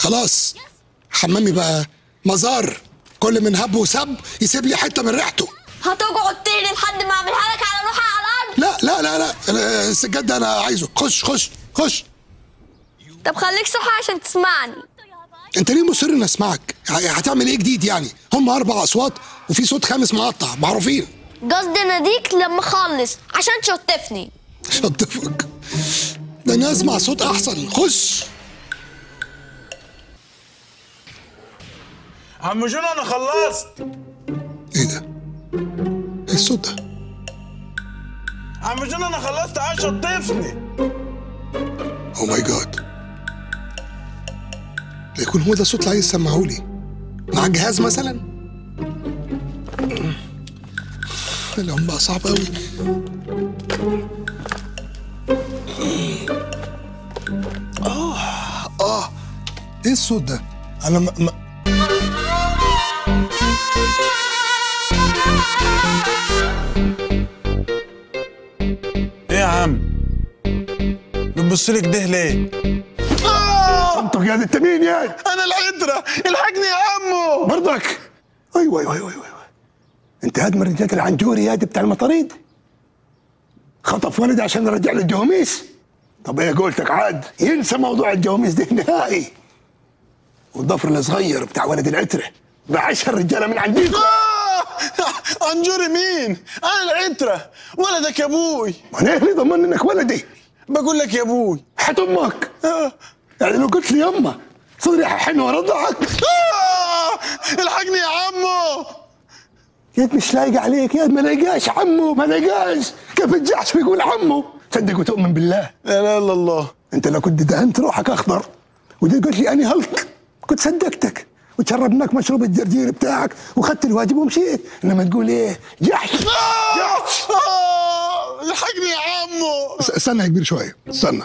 خلاص حمامي بقى مزار كل من هب وسب يسيب لي حته من ريحته هتقعد تاني لحد ما اعملها لك على روحي على الارض لا لا لا لا السجاد ده انا عايزه خش خش خش طب خليك صحي عشان تسمعني انت ليه مصر ان اسمعك يعني هتعمل ايه جديد يعني هم اربع اصوات وفي صوت خامس مقطع معروفين قصدي اناديك لما اخلص عشان تشطفني شطفك ده انا اسمع صوت احسن خش عم جون انا خلصت ايه ده ايه الصوت ده عم جون انا خلصت عايز شطفني او ماي جاد لا يكون هو ده الصوت اللي عايز يسمعه لي مع جهاز مثلا اليوم بقى صعب قوي اه اه ايه الصوت ده انا ما ما ايه يا عم بتبص لي كده ليه انت يا انت مين يا انا العترة الحقني يا عمو برضك ايوه ايوه ايوه ايوه انت هاد من رجال العنجوري يا بتاع المطاريد خطف ولدي عشان نرجع له الجواميس طب ايه قولتك عاد ينسى موضوع الجواميس ده نهائي والضفر الصغير بتاع ولد العتره بعشر رجاله من عنديكم آه! انجوري مين انا العترة ولدك يا ابوي وانا ايه اللي ضمن انك ولدي بقول لك يا ابوي حت امك آه! يعني لو قلت لي يما صدري حن ورضعك آه! الحقني يا عمو يد مش لايق عليك يد ما لاقاش عمو ما لاقاش كيف الجحش بيقول عمو صدق وتؤمن بالله لا اله الا الله انت لو كنت دهنت روحك اخضر ودي قلت لي اني هلك كنت صدقتك وشربناك مشروب الجرجير بتاعك وخدت الواجب ومشيت انما تقول ايه جحش جحش آه! الحقني يا عمو س- استنى يا كبير شويه استنى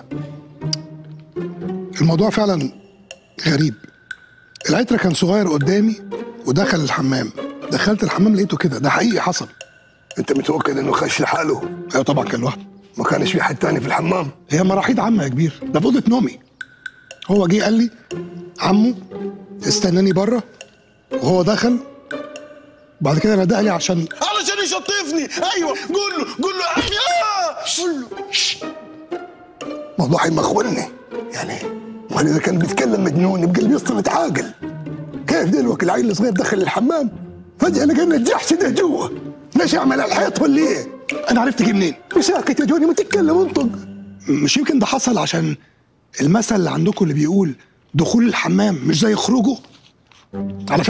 الموضوع فعلا غريب العترة كان صغير قدامي ودخل الحمام دخلت الحمام لقيته كده ده حقيقي حصل انت متاكد انه خش لحاله ايوه طبعا كان لوحده ما كانش في حد تاني في الحمام هي مراحيض عامة يا كبير ده في أوضة نومي هو جه قال لي عمو استناني بره وهو دخل بعد كده نده لي عشان علشان يشطفني ايوه قول له قول له يا عمي آه! قول له موضوع يمخولني يعني امال اذا كان بيتكلم مجنون يبقى اللي بيصطلت عاقل كيف دلوقتي العيل الصغير دخل الحمام فجاه لقينا الجحش ده جوا ليش يعمل على الحيط ولا ايه؟ انا عرفت تجي منين ساكت يا جوني ما تتكلم انطق مش يمكن ده حصل عشان المثل اللي عندكم اللي بيقول دخول الحمام مش زي خروجه على